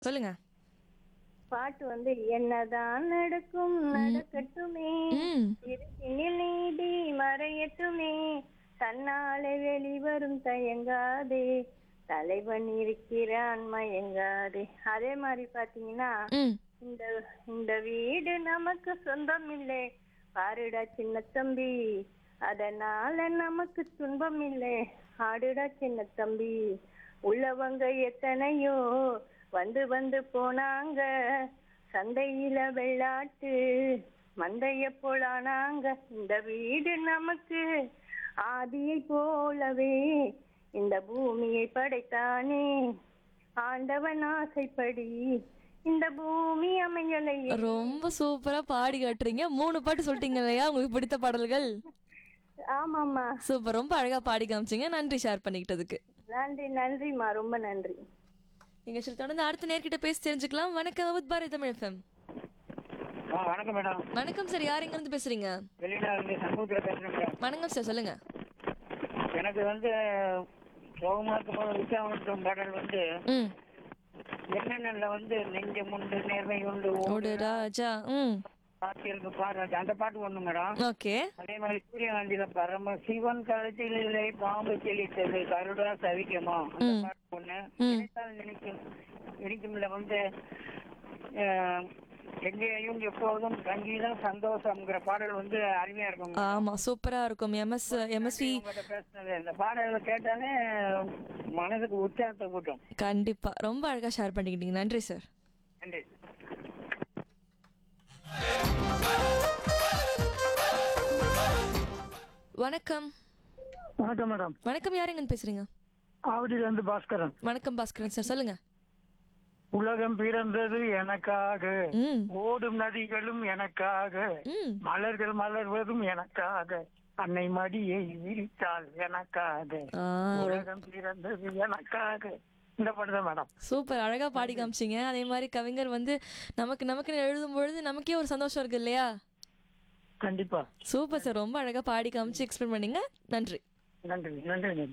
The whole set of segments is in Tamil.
சொல்லுங்க பாட்டு வந்து என்னதான் நடக்கும் நடக்கட்டுமே ம் இருட்டினில் நீதி மறையட்டுமே தன்னாலே வெளிவரும் தயங்காதே தலைவன் இருக்கிறான் மயங்காதே அதே மாதிரி பாத்தீங்கன்னா ம் இந்த இந்த வீடு நமக்கு சொந்தம் இல்லை பாருடா சின்ன தம்பி அதனால நமக்கு துன்பம் இல்லை ஆடுடா சின்ன தம்பி உள்ளவங்க எத்தனையோ வந்து வந்து போனாங்க சந்தையில வெள்ளாட்டு மந்தைய போலானாங்க இந்த வீடு நமக்கு ஆதியை போலவே இந்த பூமியை படைத்தானே ஆண்டவன் ஆசைப்படி இந்த பூமி அமையலை ரொம்ப சூப்பரா பாடி காட்டுறீங்க மூணு பாட்டு சொல்லிட்டீங்க இல்லையா உங்களுக்கு பிடித்த பாடல்கள் ஆமாம்மா சூப்பர் ரொம்ப அழகா பாடி காமிச்சீங்க நன்றி ஷேர் பண்ணிக்கிட்டதுக்கு நன்றி நன்றிம்மா ரொம்ப நன்றி நிகழ்ச்சியில் தொடர்ந்து அடுத்த நேர்கிட்ட பேசி தெரிஞ்சுக்கலாம் வணக்கம் வித் பாரதி தமிழ் எஃப்எம் ஆ வணக்கம் மேடம் வணக்கம் சார் யார் எங்க இருந்து பேசுறீங்க வெளியில இருந்து சமூகத்தில் பேசுறேன் மேடம் வணக்கம் சார் சொல்லுங்க எனக்கு வந்து சோகமா இருக்கும் விசாவட்டும் பாடல் வந்து ம் என்னென்ன வந்து நெஞ்சம் உண்டு நேர்மை உண்டு ஓடு ராஜா ம் பாட்டிற்கு பாடுறது அந்த பாட்டு ஒண்ணு மேடம் ஓகே அதே மாதிரி சூரியகாந்தியில பரம சிவன் கழுத்தில் இல்லை பாம்பு செழித்தது கருடா சவிக்கமா அந்த பாட்டு ஒண்ணு நினைத்தால் நினைக்கும் நினைக்கும்ல வந்து அஹ், எங்கேயும் எப்போதும் சங்கீதம் சந்தோஷம்ங்கிற பாடல் வந்து அருமையா இருக்கும் ஆமா சூப்பரா இருக்கும் எம்எஸ் எம்எஸ்வி உங்கள்கிட்ட பேசுனது இந்த பாடல்களை கேட்டாலே மனதுக்கு உற்சாகத்தை கூட்டும் கண்டிப்பா ரொம்ப அழகா ஷேர் பண்ணிக்கிட்டீங்க நன்றி சார் நன்றி வணக்கம் வணக்கம் மேடம் வணக்கம் யார் எங்க பேசுறீங்க ஆவடியில இருந்து பாஸ்கரன் வணக்கம் பாஸ்கரன் சார் சொல்லுங்க உலகம் பிறந்தது எனக்காக ம் ஓடும் நதிகளும் எனக்காக ம் மலர்கள் மலர்வதும் எனக்காக அன்னை மடியை விரித்தாள் எனக்காக ஆ உலகம் பிறந்தது எனக்காக இந்த பாட்டு தான் மேடம் சூப்பர் அழகா பாடி காமிச்சீங்க அதே மாதிரி கவிஞர் வந்து நமக்கு நமக்குன்னு எழுதும் பொழுது நமக்கே ஒரு சந்தோஷம் இருக்கு இல்லையா கண்டிப்பா சூப்பர் சார் ரொம்ப அழகா பாடி காமிச்சு எக்ஸ்பிளைன் பண்ணீங்க நன்றி நன்றி நன்றி நன்றி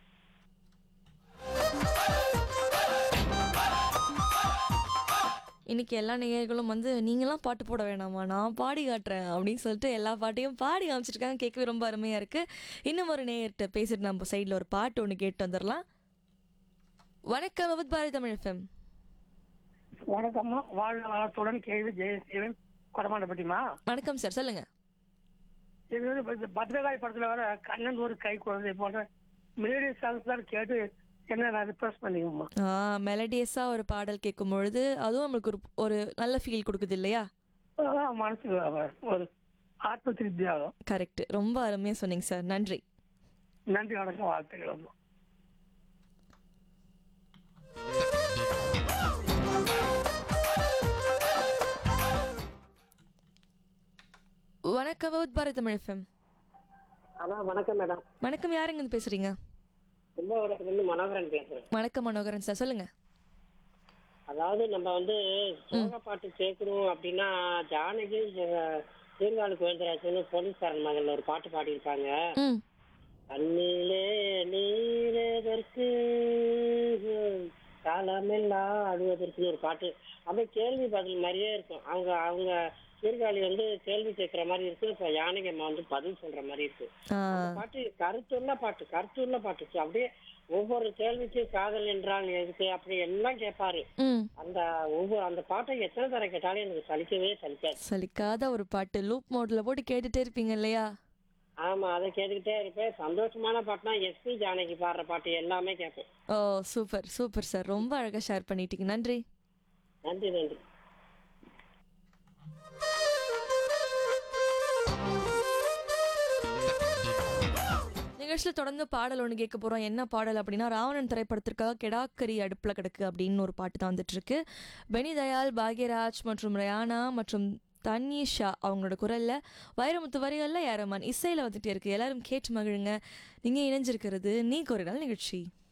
இன்னைக்கு எல்லா நேயர்களும் வந்து நீங்களாம் பாட்டு போட வேணாமா நான் பாடி காட்டுறேன் அப்படின்னு சொல்லிட்டு எல்லா பாட்டையும் பாடி காமிச்சிருக்காங்க கேட்கவே ரொம்ப அருமையா இருக்கு இன்னும் ஒரு நேயர்கிட்ட பேசிட்டு நம்ம சைடில் ஒரு பாட்டு ஒன்று கேட்டு வந்துடலாம் வணக்கம் வித் பாரதி தமிழ் எஃப்எம் வணக்கம்மா வாழ்க வளத்துடன் கேள்வி ஜெயசீலன் கொடமாண்டப்பட்டிமா வணக்கம் சார் சொல்லுங்க இது வந்து இப்ப பத்ரகாளி படத்துல வர கண்ணன் ஒரு கை குழந்தை போன்ற மெலடி சாங்ஸ் தான் கேட்டு என்ன நான் ரிப்ரெஸ் பண்ணிக்கோமா ஆ மெலடியஸாக ஒரு பாடல் கேட்கும் பொழுது அதுவும் நம்மளுக்கு ஒரு ஒரு நல்ல ஃபீல் கொடுக்குது இல்லையா மனசுக்கு ஒரு ஆத்ம திருப்தி ஆகும் கரெக்ட் ரொம்ப அருமையாக சொன்னீங்க சார் நன்றி நன்றி வணக்கம் வாழ்த்துக்கள் அம்மா வணக்கம் with Bharathi Tamil FM hello வணக்கம் மேடம் வணக்கம் யாருங்க இருந்து பேசுறீங்க கும்பகோணத்துலேருந்து மனோகரன் பேசுறேன் வணக்கம் மனோகரன் சார் சொல்லுங்க அதாவது நம்ம வந்து சோக பாட்டு கேட்கணும் அப்படின்னா ஜானகி அஹ், சீர்காழி கோவிந்தராஜன் போலீஸ்காரன் மகள் ஒரு பாட்டு பாடியிருப்பாங்க ம் கண்ணிலே நீரதற்கு காலமெல்லாம் அழுவதற்கு ஒரு பாட்டு அப்படியே கேள்வி பதில் மாதிரியே இருக்கும் அவங்க அவங்க சீர்காழி வந்து கேள்வி கேட்கிற மாதிரி இருக்கு இப்ப யானகி அம்மா வந்து பதில் சொல்ற மாதிரி இருக்கு ஆ பாட்டு கருத்துள்ள பாட்டு கருத்துள்ள பாட்டு அப்படியே ஒவ்வொரு கேள்விக்கு காதல் என்றால் எதுக்கு அப்படி எல்லாம் கேட்பாரு ம் அந்த ஒவ்வொரு அந்த பாட்டை எத்தனை தடவை கேட்டாலும் எனக்கு சலிக்கவே சலிக்காது சலிக்காத ஒரு பாட்டு லூப் மோட்ல போட்டு கேட்டுட்டே இருப்பீங்க இல்லையா ஆமா அதை கேட்டுக்கிட்டே இருப்பேன் சந்தோஷமான பாட்டுனா எஸ்பி ஜானகி பாடுற பாட்டு எல்லாமே கேட்பேன் ஓ சூப்பர் சூப்பர் சார் ரொம்ப அழகா ஷேர் பண்ணிட்டீங்க நன்றி நன்றி நன்றி நிகழ்ச்சியில் தொடர்ந்து பாடல் ஒன்று கேட்க போகிறோம் என்ன பாடல் அப்படின்னா ராவணன் திரைப்படத்திற்காக கெடாக்கரி அடுப்பில் கிடக்கு அப்படின்னு ஒரு பாட்டு தான் வந்துட்டு இருக்கு பெனி தயால் பாக்யராஜ் மற்றும் ரயானா மற்றும் தன்யீஷா அவங்களோட குரலில் வைரமுத்து வரிகளில் ஏரமான் இசையில் வந்துட்டே இருக்கு எல்லாரும் கேட்டு மகிழுங்க நீங்கள் இணைஞ்சிருக்கிறது நீ ஒரு நாள் நிகழ்ச்சி